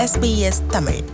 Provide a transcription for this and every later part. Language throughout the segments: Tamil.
SBS தமிழ்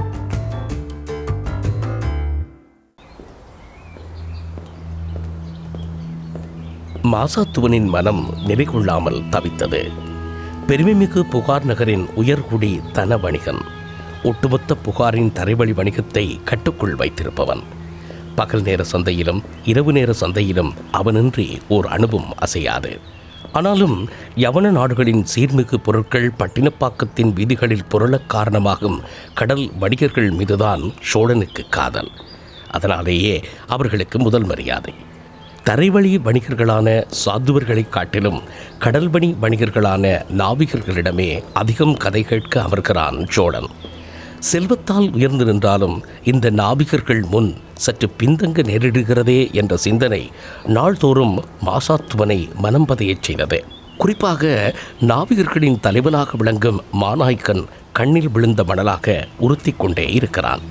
மாசாத்துவனின் மனம் நிலைகொள்ளாமல் தவித்தது பெருமைமிகு புகார் நகரின் உயர்குடி தன வணிகன் ஒட்டுமொத்த புகாரின் தரைவழி வணிகத்தை கட்டுக்குள் வைத்திருப்பவன் பகல் நேர சந்தையிலும் இரவு நேர சந்தையிலும் அவனின்றி ஓர் அணுவும் அசையாது ஆனாலும் யவன நாடுகளின் சீர்மிகு பொருட்கள் பட்டினப்பாக்கத்தின் வீதிகளில் புரளக் காரணமாகும் கடல் வணிகர்கள் மீதுதான் சோழனுக்கு காதல் அதனாலேயே அவர்களுக்கு முதல் மரியாதை தரைவழி வணிகர்களான சாதுவர்களைக் காட்டிலும் கடல்வணி வணிகர்களான நாவிகர்களிடமே அதிகம் கதை கேட்க அமர்கிறான் சோழன் செல்வத்தால் உயர்ந்து நின்றாலும் இந்த நாவிகர்கள் முன் சற்று பின்தங்க நேரிடுகிறதே என்ற சிந்தனை நாள்தோறும் மாசாத்துவனை மனம் பதையச் செய்தது குறிப்பாக நாவிகர்களின் தலைவனாக விளங்கும் மாநாய்க்கன் கண்ணில் விழுந்த மணலாக உறுத்திக் கொண்டே இருக்கிறான்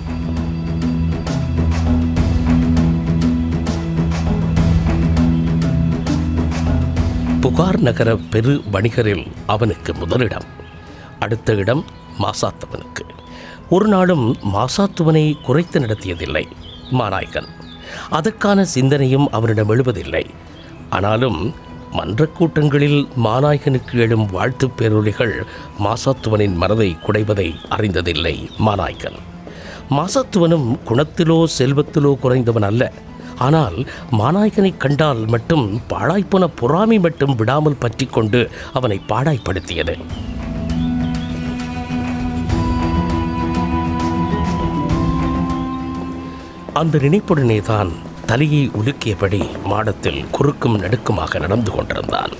புகார் நகர பெரு வணிகரில் அவனுக்கு முதலிடம் அடுத்த இடம் மாசாத்துவனுக்கு ஒரு நாளும் மாசாத்துவனை குறைத்து நடத்தியதில்லை மாநாயகன் அதற்கான சிந்தனையும் அவனிடம் எழுவதில்லை ஆனாலும் மன்றக் கூட்டங்களில் மாநாயகனுக்கு எழும் வாழ்த்துப் பேரொலிகள் மாசாத்துவனின் மனதை குடைவதை அறிந்ததில்லை மாநாயகன் மாசாத்துவனும் குணத்திலோ செல்வத்திலோ குறைந்தவன் அல்ல ஆனால் மாநாயகனைக் கண்டால் மட்டும் பாழாய்ப்போன பொறாமை மட்டும் விடாமல் பற்றி கொண்டு அவனை பாடாய்ப்படுத்தியது அந்த நினைப்புடனே தான் தலையை உலுக்கியபடி மாடத்தில் குறுக்கும் நடுக்குமாக நடந்து கொண்டிருந்தான்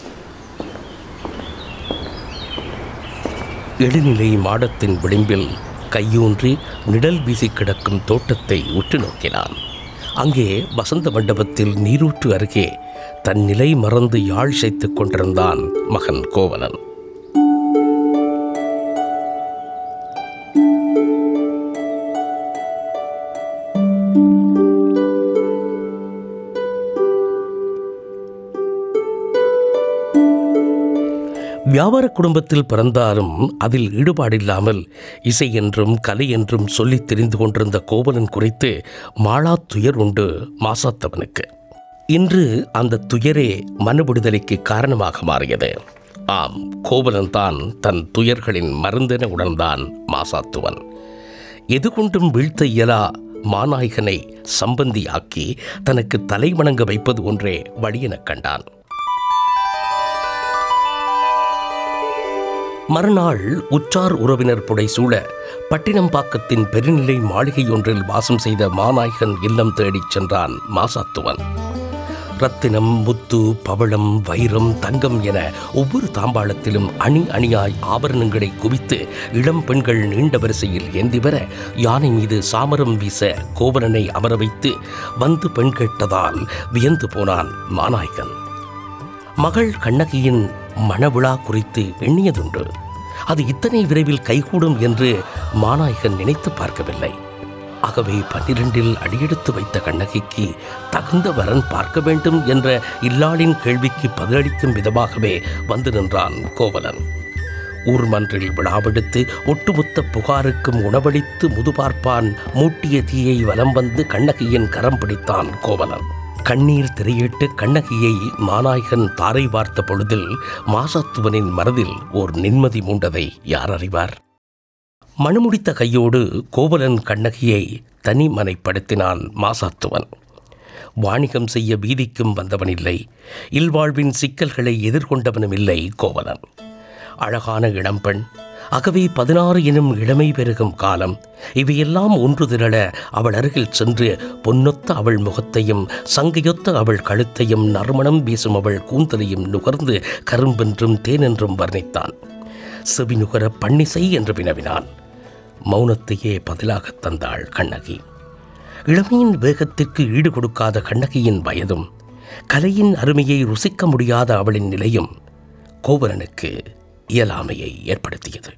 எழுநிலை மாடத்தின் விளிம்பில் கையூன்றி நிழல் வீசி கிடக்கும் தோட்டத்தை உற்று நோக்கினான் அங்கே வசந்த மண்டபத்தில் நீரூற்று அருகே தன் நிலை மறந்து யாழ் செய்துக் கொண்டிருந்தான் மகன் கோவலன் வியாபார குடும்பத்தில் பிறந்தாலும் அதில் ஈடுபாடில்லாமல் இசை என்றும் கலை என்றும் சொல்லித் தெரிந்து கொண்டிருந்த கோவலன் குறித்து மாளா துயர் உண்டு மாசாத்தவனுக்கு இன்று அந்த துயரே மன விடுதலைக்கு காரணமாக மாறியது ஆம் கோவலன் தான் தன் துயர்களின் மருந்தென உணர்ந்தான் மாசாத்துவன் எது கொண்டும் வீழ்த்த இயலா மாநாயகனை சம்பந்தியாக்கி தனக்கு தலை வணங்க வைப்பது ஒன்றே வழியெனக் கண்டான் மறுநாள் உற்றார் உறவினர் புடைசூழ பட்டினம்பாக்கத்தின் பெருநிலை மாளிகை ஒன்றில் வாசம் செய்த மாநாயகன் இல்லம் தேடிச் சென்றான் மாசாத்துவன் ரத்தினம் முத்து பவளம் வைரம் தங்கம் என ஒவ்வொரு தாம்பாளத்திலும் அணி அணியாய் ஆபரணங்களை குவித்து இளம் பெண்கள் நீண்ட வரிசையில் ஏந்தி வர யானை மீது சாமரம் வீச கோவலனை அமர வைத்து வந்து பெண் கேட்டதால் வியந்து போனான் மாநாயகன் மகள் கண்ணகியின் மணவிழா குறித்து எண்ணியதுண்டு அது இத்தனை விரைவில் கைகூடும் என்று மாநாயகன் நினைத்து பார்க்கவில்லை ஆகவே பன்னிரண்டில் அடியெடுத்து வைத்த கண்ணகிக்கு தகுந்த வரன் பார்க்க வேண்டும் என்ற இல்லாளின் கேள்விக்கு பதிலளிக்கும் விதமாகவே வந்து நின்றான் கோவலன் ஊர்மன்றில் விழாவெடுத்து ஒட்டுமொத்த புகாருக்கும் உணவளித்து முதுபார்ப்பான் மூட்டிய தீயை வலம் வந்து கண்ணகியின் கரம் பிடித்தான் கோவலன் கண்ணீர் திரையிட்டு கண்ணகியை மாநாயகன் தாரை பார்த்த பொழுதில் மாசாத்துவனின் மனதில் ஓர் நிம்மதி மூண்டதை யார் அறிவார் மணுமுடித்த கையோடு கோவலன் கண்ணகியை தனிமனைப்படுத்தினான் மாசாத்துவன் வாணிகம் செய்ய வீதிக்கும் வந்தவனில்லை இல்வாழ்வின் சிக்கல்களை எதிர்கொண்டவனும் இல்லை கோவலன் அழகான இளம்பெண் அகவே பதினாறு எனும் இளமை பெருகும் காலம் இவையெல்லாம் ஒன்று திரள அவள் அருகில் சென்று பொன்னொத்த அவள் முகத்தையும் சங்கையொத்த அவள் கழுத்தையும் நறுமணம் வீசும் அவள் கூந்தலையும் நுகர்ந்து கரும்பென்றும் தேனென்றும் வர்ணித்தான் செவி நுகர பன்னிசை என்று வினவினான் மௌனத்தையே பதிலாகத் தந்தாள் கண்ணகி இளமையின் வேகத்திற்கு ஈடு கொடுக்காத கண்ணகியின் வயதும் கலையின் அருமையை ருசிக்க முடியாத அவளின் நிலையும் கோவலனுக்கு இயலாமையை ஏற்படுத்தியது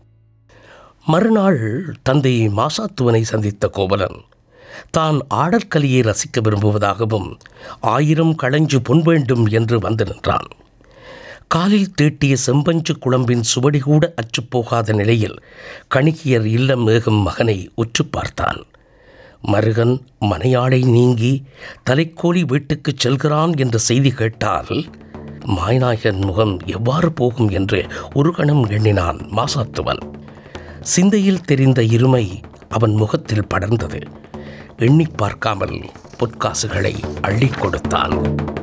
மறுநாள் தந்தை மாசாத்துவனை சந்தித்த கோவலன் தான் ஆடற்கலையை ரசிக்க விரும்புவதாகவும் ஆயிரம் களஞ்சு பொன் வேண்டும் என்று வந்து நின்றான் காலில் தீட்டிய செம்பஞ்சு குழம்பின் சுவடி கூட அற்றுப்போகாத நிலையில் கணிகியர் இல்லம் மேகும் மகனை உற்று பார்த்தான் மருகன் மனையாளை நீங்கி தலைக்கோலி வீட்டுக்குச் செல்கிறான் என்ற செய்தி கேட்டால் மாய்நாயகன் முகம் எவ்வாறு போகும் என்று ஒரு கணம் எண்ணினான் மாசாத்துவன் சிந்தையில் தெரிந்த இருமை அவன் முகத்தில் படர்ந்தது எண்ணிப் பார்க்காமல் பொற்காசுகளை அள்ளிக் கொடுத்தான்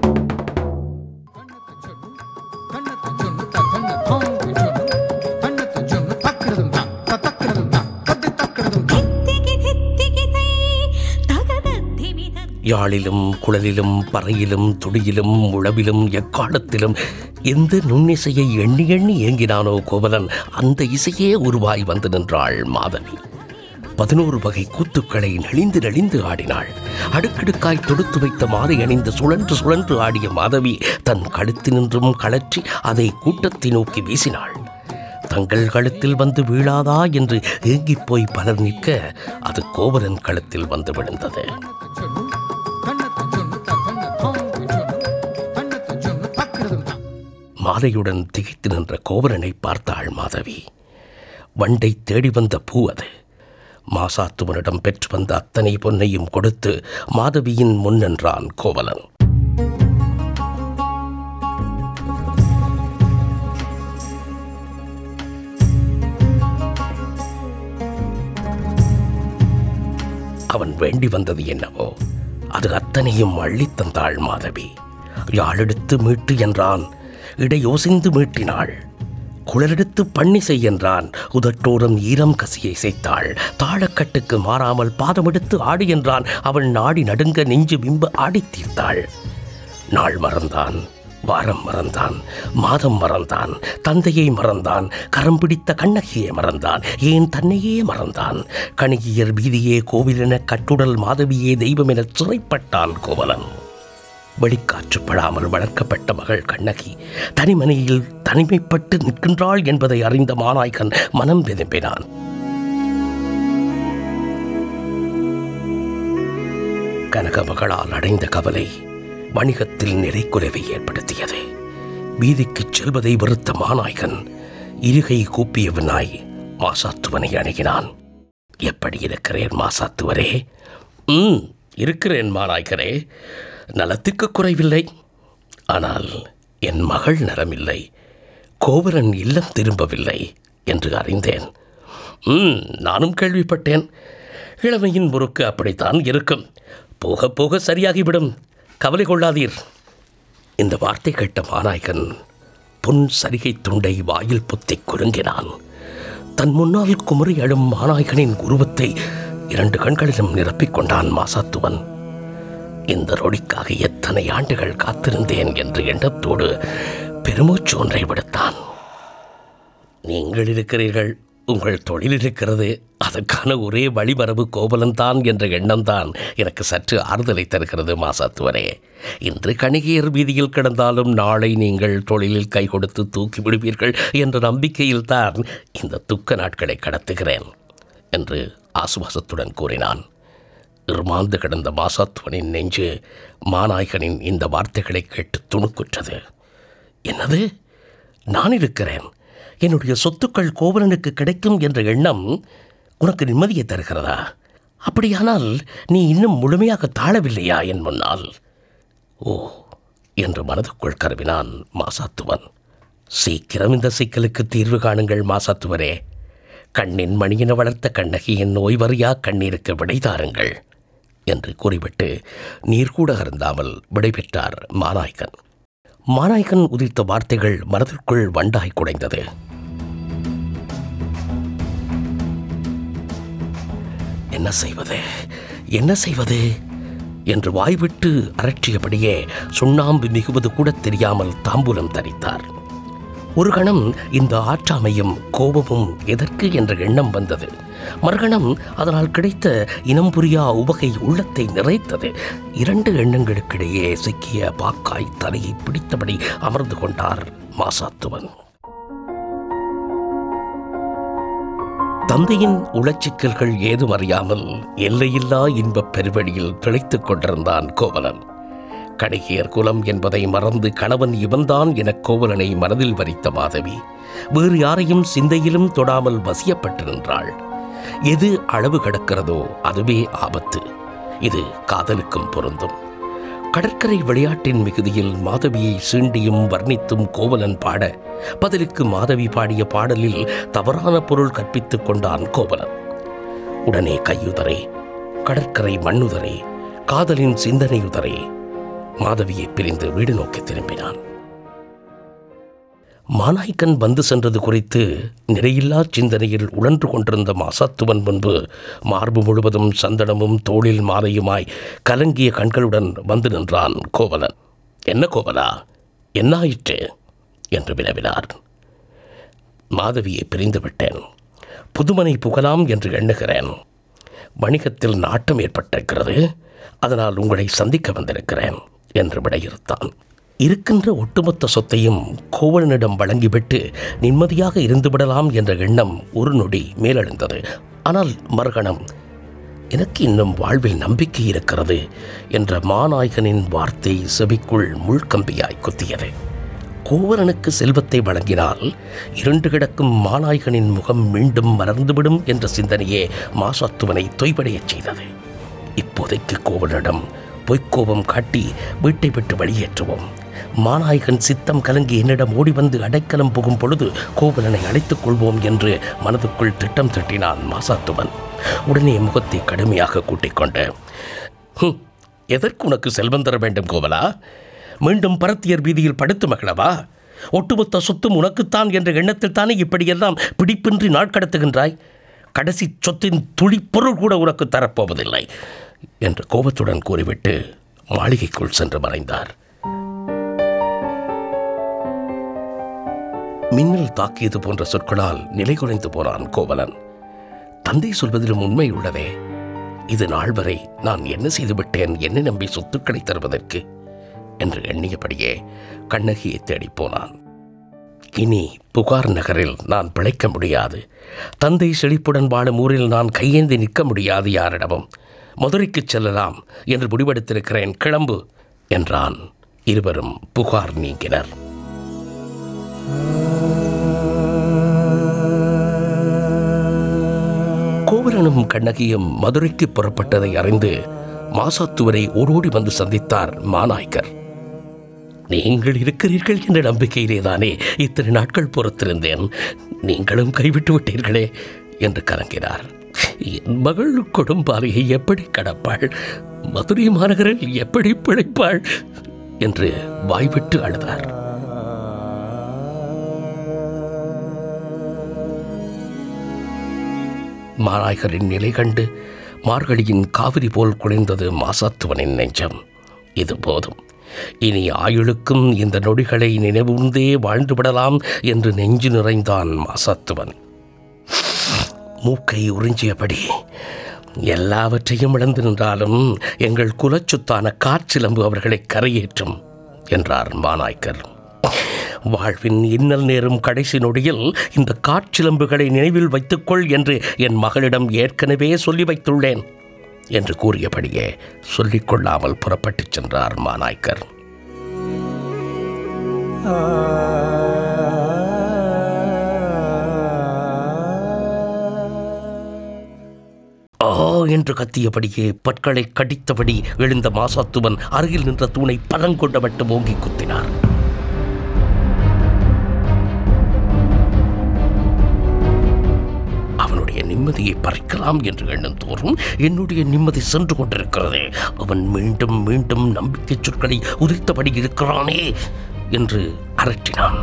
யாழிலும் குழலிலும் பறையிலும் துடியிலும் உழவிலும் எக்காலத்திலும் எந்த நுண்ணிசையை எண்ணி எண்ணி ஏங்கினானோ கோவலன் அந்த இசையே உருவாய் வந்து நின்றாள் மாதவி பதினோரு வகை கூத்துக்களை நெளிந்து நெளிந்து ஆடினாள் அடுக்கடுக்காய் தொடுத்து வைத்த மாலை அணிந்து சுழன்று சுழன்று ஆடிய மாதவி தன் கழுத்தினின்றும் கழற்றி அதை கூட்டத்தை நோக்கி வீசினாள் தங்கள் கழுத்தில் வந்து வீழாதா என்று ஏங்கிப் போய் பலர் நிற்க அது கோவலன் கழுத்தில் வந்து விழுந்தது மாலையுடன் திகைத்து நின்ற கோவலனை பார்த்தாள் மாதவி வண்டை தேடி வந்த பூ அது மாசாத்துவனிடம் பெற்று வந்த அத்தனை பொன்னையும் கொடுத்து மாதவியின் முன் நின்றான் கோவலன் அவன் வேண்டி வந்தது என்னவோ அது அத்தனையும் அள்ளித் தந்தாள் மாதவி யாழெடுத்து மீட்டு என்றான் இடையோசிந்து மீட்டினாள் குழலெடுத்து பண்ணிசை என்றான் உதட்டோரம் ஈரம் கசியை இசைத்தாள் தாழக்கட்டுக்கு மாறாமல் பாதமெடுத்து ஆடி என்றான் அவள் நாடி நடுங்க நெஞ்சு பிம்ப ஆடித் தீர்த்தாள் நாள் மறந்தான் வாரம் மறந்தான் மாதம் மறந்தான் தந்தையை மறந்தான் கரம் பிடித்த கண்ணகியை மறந்தான் ஏன் தன்னையே மறந்தான் கணிகியர் வீதியே கோவிலென கட்டுடல் மாதவியே தெய்வம் என சிறைப்பட்டான் கோவலன் வெளிக்காற்று படாமல் வளர்க்கப்பட்ட மகள் கண்ணகி தனிமனையில் தனிமைப்பட்டு நிற்கின்றாள் என்பதை அறிந்த மாநாய்கன் மனம் விரும்பினான் கனக மகளால் அடைந்த கவலை வணிகத்தில் நிறைக்குறைவை ஏற்படுத்தியது வீதிக்குச் செல்வதை வெறுத்த மாநாய்கன் இருகை கூப்பியவனாய் மாசாத்துவனை அணுகினான் எப்படி இருக்கிறேன் மாசாத்துவரே ம் இருக்கிறேன் மாநாய்கரே நலத்துக்கு குறைவில்லை ஆனால் என் மகள் நலமில்லை கோவலன் இல்லம் திரும்பவில்லை என்று அறிந்தேன் ம் நானும் கேள்விப்பட்டேன் இளமையின் முறுக்கு அப்படித்தான் இருக்கும் போக போக சரியாகிவிடும் கவலை கொள்ளாதீர் இந்த வார்த்தை கேட்ட மாநாயகன் பொன் சரிகை துண்டை வாயில் பொத்திக் குலுங்கினான் தன் முன்னால் குமரி அழும் மாநாயகனின் உருவத்தை இரண்டு கண்களிலும் நிரப்பிக் கொண்டான் மாசாத்துவன் இந்த நொடிக்காக எத்தனை ஆண்டுகள் காத்திருந்தேன் என்ற எண்ணத்தோடு பெருமூச்சு ஒன்றை விடுத்தான் நீங்கள் இருக்கிறீர்கள் உங்கள் தொழில் இருக்கிறது அதற்கான ஒரே வழிமரபு கோவலன் தான் என்ற எண்ணம்தான் எனக்கு சற்று ஆறுதலை தருகிறது மாசாத்துவரே இன்று கணிகையர் வீதியில் கிடந்தாலும் நாளை நீங்கள் தொழிலில் கை கொடுத்து தூக்கி விடுவீர்கள் என்ற நம்பிக்கையில் தான் இந்த துக்க நாட்களை கடத்துகிறேன் என்று ஆசுவாசத்துடன் கூறினான் இருமாந்து கிடந்த மாசாத்துவனின் நெஞ்சு மாநாயகனின் இந்த வார்த்தைகளை கேட்டு துணுக்குற்றது என்னது நான் இருக்கிறேன் என்னுடைய சொத்துக்கள் கோவலனுக்கு கிடைக்கும் என்ற எண்ணம் உனக்கு நிம்மதியை தருகிறதா அப்படியானால் நீ இன்னும் முழுமையாக தாழவில்லையா என் முன்னால் ஓ என்று மனதுக்குள் கருவினான் மாசாத்துவன் சீக்கிரம் இந்த சிக்கலுக்கு தீர்வு காணுங்கள் மாசாத்துவரே கண்ணின் மணியின வளர்த்த கண்ணகியின் நோய்வறியா கண்ணீருக்கு விடை தாருங்கள் என்று கூறிவிட்டு நீர் கூட அருந்தாமல் விடைபெற்றார் மாநாய்கன் மாநாய்கன் உதிர்த்த வார்த்தைகள் மனதிற்குள் வண்டாய் குடைந்தது என்ன செய்வது என்ன செய்வது என்று வாய்விட்டு அரற்றியபடியே சுண்ணாம்பு மிகுவது கூட தெரியாமல் தாம்பூலம் தரித்தார் ஒரு கணம் இந்த ஆற்றாமையும் கோபமும் எதற்கு என்ற எண்ணம் வந்தது மறுகணம் அதனால் கிடைத்த இனம் புரியா உவகை உள்ளத்தை நிறைத்தது இரண்டு எண்ணங்களுக்கிடையே சிக்கிய பாக்காய் தலையை பிடித்தபடி அமர்ந்து கொண்டார் மாசாத்துவன் தந்தையின் உளச்சிக்கல்கள் ஏதும் அறியாமல் எல்லையில்லா இன்பப் பெருவெளியில் திளைத்துக் கொண்டிருந்தான் கோவலன் கணிகையர் குலம் என்பதை மறந்து கணவன் இவன்தான் என கோவலனை மனதில் வரித்த மாதவி வேறு யாரையும் சிந்தையிலும் தொடாமல் வசியப்பட்டு நின்றாள் எது அளவு கடக்கிறதோ அதுவே ஆபத்து இது காதலுக்கும் பொருந்தும் கடற்கரை விளையாட்டின் மிகுதியில் மாதவியை சீண்டியும் வர்ணித்தும் கோவலன் பாட பதிலுக்கு மாதவி பாடிய பாடலில் தவறான பொருள் கற்பித்துக் கொண்டான் கோவலன் உடனே கையுதரே கடற்கரை மண்ணுதரே காதலின் சிந்தனையுதரே மாதவியை பிரிந்து வீடு நோக்கி திரும்பினான் மானாய்க்கன் வந்து சென்றது குறித்து நிறையில்லா சிந்தனையில் உழன்று கொண்டிருந்த மாசாத்துவன் முன்பு மார்பு முழுவதும் சந்தனமும் தோளில் மாலையுமாய் கலங்கிய கண்களுடன் வந்து நின்றான் கோவலன் என்ன கோவலா என்ன ஆயிற்று என்று வினவினார் மாதவியை பிரிந்து விட்டேன் புதுமனை புகலாம் என்று எண்ணுகிறேன் வணிகத்தில் நாட்டம் ஏற்பட்டிருக்கிறது அதனால் உங்களை சந்திக்க வந்திருக்கிறேன் என்று விடையிறுத்தான் இருக்கின்ற ஒட்டுமொத்த சொத்தையும் கோவலனிடம் வழங்கிவிட்டு நிம்மதியாக இருந்துவிடலாம் என்ற எண்ணம் ஒரு நொடி மேலெழுந்தது ஆனால் மறுகணம் எனக்கு இன்னும் வாழ்வில் நம்பிக்கை இருக்கிறது என்ற மாநாயகனின் வார்த்தை செவிக்குள் முள்கம்பியாய் குத்தியது கோவலனுக்கு செல்வத்தை வழங்கினால் இருண்டு கிடக்கும் மாநாயகனின் முகம் மீண்டும் மலர்ந்துவிடும் என்ற சிந்தனையே மாசாத்துவனை தொய்வடையச் செய்தது இப்போதைக்கு கோவலனிடம் பொய்க்கோபம் காட்டி வீட்டை விட்டு வெளியேற்றுவோம் மாநாயகன் சித்தம் கலங்கி என்னிடம் ஓடி வந்து அடைக்கலம் புகும் பொழுது கோவலனை அழைத்துக் கொள்வோம் என்று மனதுக்குள் திட்டம் தட்டினான் மாசாத்துவன் உடனே முகத்தை கடுமையாக கூட்டிக் கொண்டு "ஹும், எதற்கு உனக்கு செல்வம் தர வேண்டும் கோவலா மீண்டும் பரத்தியர் வீதியில் படுத்து மகளவா ஒட்டுமொத்த சொத்தும் உனக்குத்தான் என்ற எண்ணத்தில் தானே இப்படியெல்லாம் பிடிப்பின்றி நாள் கடத்துகின்றாய் கடைசி சொத்தின் துளிப்பொருள் கூட உனக்கு தரப்போவதில்லை என்று கோபத்துடன் கூறிவிட்டு மாளிகைக்குள் சென்று மறைந்தார் மின்னல் தாக்கியது போன்ற சொற்களால் நிலை குலைந்து போனான் கோவலன் தந்தை சொல்வதிலும் உண்மை உள்ளதே இது நாள் வரை நான் என்ன செய்துவிட்டேன் என்னை நம்பி சொத்துக்களை தருவதற்கு என்று எண்ணியபடியே கண்ணகியை தேடிப் போனான் இனி புகார் நகரில் நான் பிழைக்க முடியாது தந்தை செழிப்புடன் வாழும் ஊரில் நான் கையேந்தி நிற்க முடியாது யாரிடமும் மதுரைக்குச் செல்லலாம் என்று முடிவெடுத்திருக்கிறேன் கிளம்பு என்றான் இருவரும் புகார் நீங்கினர் கோவலனும் கண்ணகியும் மதுரைக்கு புறப்பட்டதை அறிந்து மாசாத்துவரை ஓடோடி வந்து சந்தித்தார் மாநாய்க்கர் நீங்கள் இருக்கிறீர்கள் என்ற நம்பிக்கையிலே தானே இத்தனை நாட்கள் பொறுத்திருந்தேன் நீங்களும் கைவிட்டு விட்டீர்களே என்று கலங்கினார் என் மகள் கொடும்பாலையை எப்படி கடப்பாள் மதுரை மாநகரில் எப்படி பிழைப்பாள் என்று வாய்விட்டு அழுதார் மாநாயகரின் நிலை கண்டு மார்கழியின் காவிரி போல் குளிர்ந்தது மாசாத்துவனின் நெஞ்சம் இது போதும் இனி ஆயுளுக்கும் இந்த நொடிகளை நினைவுந்தே வாழ்ந்து விடலாம் என்று நெஞ்சு நிறைந்தான் மாசாத்துவன் மூக்கை உறிஞ்சியபடி எல்லாவற்றையும் இழந்து நின்றாலும் எங்கள் குலச்சொத்தான காற்றிலம்பு அவர்களை கரையேற்றும் என்றார் மாநாய்க்கர் வாழ்வின் இன்னல் நேரும் கடைசி நொடியில் இந்த காற்றிலம்புகளை நினைவில் வைத்துக்கொள் என்று என் மகளிடம் ஏற்கனவே சொல்லி வைத்துள்ளேன் என்று கூறியபடியே சொல்லிக் கொள்ளாமல் புறப்பட்டுச் சென்றார் மாநாய்க்கர் ஆ என்று கத்தியபடியே பற்களை கடித்தபடி எழுந்த மாசாத்துவன் அருகில் நின்ற தூணை பலங்கொண்ட மட்டும் ஓங்கி குத்தினார் அவனுடைய நிம்மதியை பறிக்கலாம் என்று எண்ணும் தோறும் என்னுடைய நிம்மதி சென்று கொண்டிருக்கிறது அவன் மீண்டும் மீண்டும் நம்பிக்கை சொற்களை உதிர்த்தபடி இருக்கிறானே என்று அரற்றினான்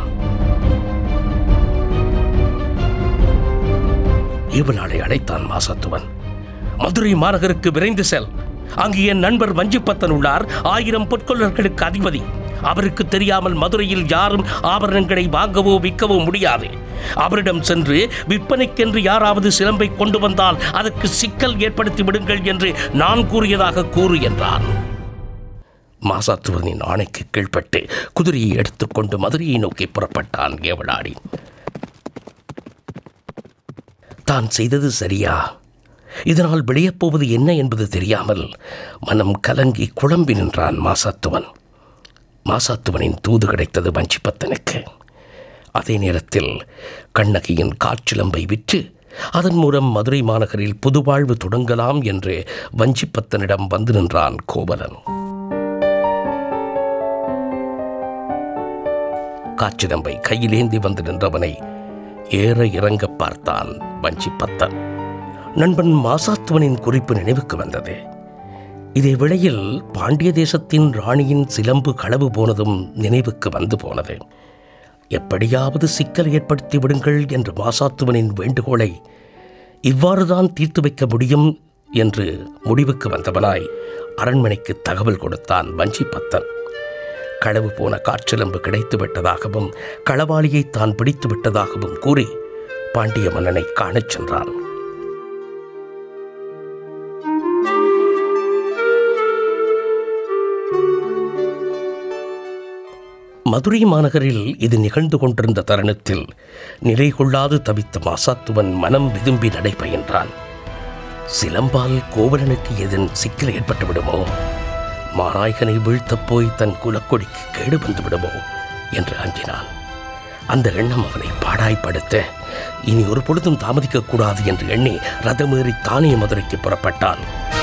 இவனாளை அழைத்தான் மாசத்துவன் மதுரை மாநகருக்கு விரைந்து செல் அங்கு என் நண்பர் வஞ்சிப்பத்தன் உள்ளார் ஆயிரம் பொற்கொள்ளர்களுக்கு அதிபதி அவருக்கு தெரியாமல் மதுரையில் யாரும் ஆபரணங்களை வாங்கவோ விற்கவோ முடியாது அவரிடம் சென்று விற்பனைக்கென்று யாராவது சிலம்பை கொண்டு வந்தால் அதற்கு சிக்கல் ஏற்படுத்தி விடுங்கள் என்று நான் கூறியதாக கூறு என்றான் மாசாத்துவனின் ஆணைக்கு கீழ்ப்பட்டு குதிரையை எடுத்துக்கொண்டு மதுரையை நோக்கி புறப்பட்டான் ஏவலாடி தான் செய்தது சரியா இதனால் விளையப் போவது என்ன என்பது தெரியாமல் மனம் கலங்கி குழம்பி நின்றான் மாசாத்துவன் மாசாத்துவனின் தூது கிடைத்தது வஞ்சிப்பத்தனுக்கு அதே நேரத்தில் கண்ணகியின் காற்றிலம்பை விற்று அதன் மூலம் மதுரை மாநகரில் புதுவாழ்வு தொடங்கலாம் என்று வஞ்சிப்பத்தனிடம் வந்து நின்றான் கோவலன் காற்றிலம்பை கையிலேந்தி வந்து நின்றவனை ஏற இறங்க பார்த்தான் வஞ்சிப்பத்தன் நண்பன் மாசாத்துவனின் குறிப்பு நினைவுக்கு வந்தது இதே வேளையில் பாண்டிய தேசத்தின் ராணியின் சிலம்பு களவு போனதும் நினைவுக்கு வந்து போனது எப்படியாவது சிக்கல் ஏற்படுத்தி விடுங்கள் என்று மாசாத்துவனின் வேண்டுகோளை இவ்வாறுதான் தீர்த்து வைக்க முடியும் என்று முடிவுக்கு வந்தவனாய் அரண்மனைக்கு தகவல் கொடுத்தான் வஞ்சிப்பத்தன் களவு போன காற்றிலம்பு கிடைத்து விட்டதாகவும் களவாளியை தான் பிடித்து விட்டதாகவும் கூறி பாண்டிய மன்னனை காணச் சென்றான் மதுரை மாநகரில் இது நிகழ்ந்து கொண்டிருந்த தருணத்தில் நிலை கொள்ளாது தவித்த மாசாத்துவன் மனம் விரும்பி நடைபயின்றான் சிலம்பால் கோவலனுக்கு எதன் சிக்கல் ஏற்பட்டு விடுமோ மாநாயகனை வீழ்த்தப் போய் தன் குலக்கொடிக்கு கேடு வந்து விடுமோ என்று அஞ்சினான் அந்த எண்ணம் அவனை பாடாய்ப்படுத்த இனி ஒரு பொழுதும் தாமதிக்கக்கூடாது என்று எண்ணி ரதமேறி தானே மதுரைக்கு புறப்பட்டான்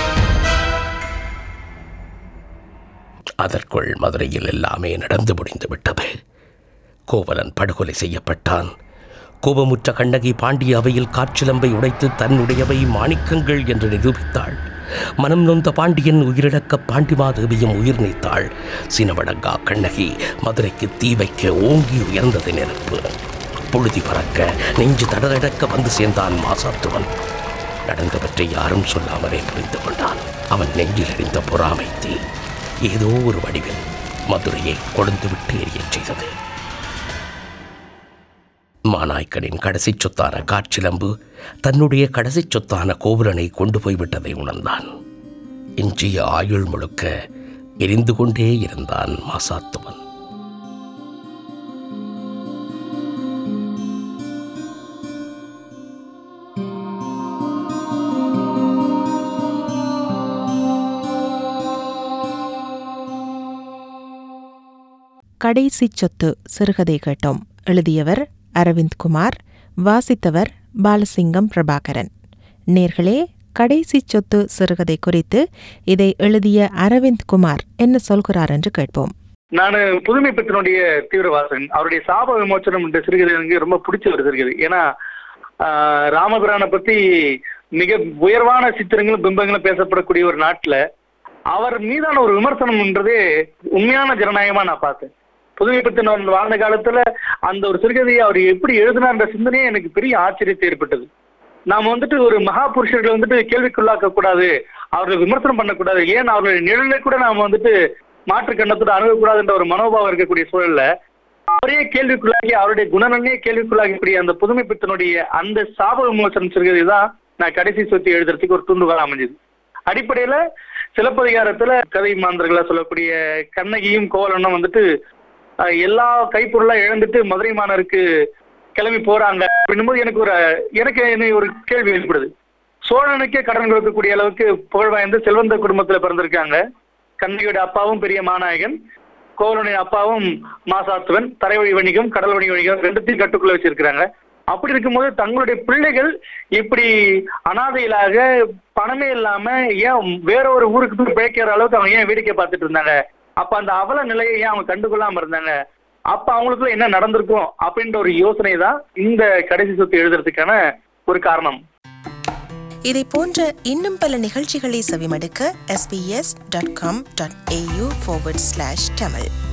அதற்குள் மதுரையில் எல்லாமே நடந்து முடிந்து விட்டது கோவலன் படுகொலை செய்யப்பட்டான் கோபமுற்ற கண்ணகி பாண்டிய அவையில் காற்றிலம்பை உடைத்து தன்னுடையவை மாணிக்கங்கள் என்று நிரூபித்தாள் மனம் நொந்த பாண்டியன் உயிரிழக்க பாண்டிமாதேவியும் உயிர் நீத்தாள் சினவடங்கா கண்ணகி மதுரைக்கு தீ வைக்க ஓங்கி உயர்ந்தது நெருப்பு புழுதி பறக்க நெஞ்சு தடதடக்க வந்து சேர்ந்தான் மாசாத்துவன் நடந்தவற்றை யாரும் சொல்லாமலே புரிந்து கொண்டான் அவன் நெஞ்சில் எறிந்த பொறாமை தீ ஏதோ ஒரு வடிவில் மதுரையை கொழுந்துவிட்டு எரியச் செய்தது மாநாய்க்கனின் கடைசி சொத்தான காற்றிலம்பு தன்னுடைய கடைசி சொத்தான கோவலனை கொண்டு போய்விட்டதை உணர்ந்தான் எஞ்சிய ஆயுள் முழுக்க எரிந்து கொண்டே இருந்தான் மாசாத்துவன் கடைசி சொத்து சிறுகதை கேட்டோம் எழுதியவர் அரவிந்த் குமார் வாசித்தவர் பாலசிங்கம் பிரபாகரன் நேர்களே கடைசி சொத்து சிறுகதை குறித்து இதை எழுதிய அரவிந்த் குமார் என்ன சொல்கிறார் என்று கேட்போம் நான் புதுமை பெற்றனுடைய தீவிரவாசன் அவருடைய சாப விமோச்சனம் என்ற சிறுகதை எனக்கு ரொம்ப பிடிச்ச ஒரு சிறுகதை ஏன்னா ஆஹ், ராமபிரானை பத்தி மிக உயர்வான சித்திரங்களும் பிம்பங்களும் பேசப்படக்கூடிய ஒரு நாட்டுல அவர் மீதான ஒரு விமர்சனம்ன்றதே உண்மையான ஜனநாயகமா நான் பார்த்தேன் புதுமை பெற்றன் வாழ்ந்த காலத்துல அந்த ஒரு சிறுகதையை அவர் எப்படி எழுதினார்ன்ற சிந்தனையே எனக்கு பெரிய ஆச்சரியத்தை ஏற்பட்டது நாம வந்துட்டு ஒரு மகா புருஷர்களை வந்துட்டு கேள்விக்குள்ளாக்க கூடாது அவர்களை விமர்சனம் பண்ணக்கூடாது ஏன் அவர்களுடைய நிழலை கூட நாம வந்துட்டு மாற்று கண்ணத்தோட அணுகக்கூடாதுன்ற ஒரு மனோபாவம் இருக்கக்கூடிய சூழல்ல அவரே கேள்விக்குள்ளாகி அவருடைய குணநன்னே கேள்விக்குள்ளாகக்கூடிய அந்த புதுமை பித்தனுடைய அந்த சாப விமோசனம் சிறுகதை தான் நான் கடைசி சொத்து எழுதுறதுக்கு ஒரு தூண்டுகோல் அமைஞ்சது அடிப்படையில சிலப்பதிகாரத்துல கதை மாந்தர்களா சொல்லக்கூடிய கண்ணகியும் கோவலனும் வந்துட்டு அஹ், எல்லா கைப்பொருளா இழந்துட்டு மதுரை மாநகருக்கு கிளம்பி போறாங்க அப்படின்னும்போது எனக்கு ஒரு எனக்கு என்ன ஒரு கேள்வி ஏற்படுது சோழனுக்கே கடன் கொடுக்கக்கூடிய அளவுக்கு புகழ் வாய்ந்த செல்வந்த குடும்பத்துல பிறந்திருக்காங்க கண்ணகியோட அப்பாவும் பெரிய மாநாயகன் கோவலனுடைய அப்பாவும் மாசாத்துவன் தரைவழி வணிகம் கடல் வழி வணிகம் ரெண்டுத்தையும் கட்டுக்குள்ள வச்சிருக்கிறாங்க அப்படி இருக்கும்போது தங்களுடைய பிள்ளைகள் இப்படி அனாதையிலாக பணமே இல்லாம ஏன் வேற ஒரு ஊருக்கு போய் பிழைக்கிற அளவுக்கு அவங்க ஏன் வேடிக்கை பார்த்துட்டு இருந்தாங்க அப்ப அந்த அவல நிலையை ஏன் அவங்க கண்டுகொள்ளாம இருந்தாங்க அப்ப அவங்களுக்குள்ள என்ன நடந்திருக்கும் அப்படின்ற ஒரு யோசனை தான் இந்த கடைசி சொத்து எழுதுறதுக்கான ஒரு காரணம் இதை போன்ற இன்னும் பல நிகழ்ச்சிகளை செவிமடுக்க sbs.com.au forward slash tamil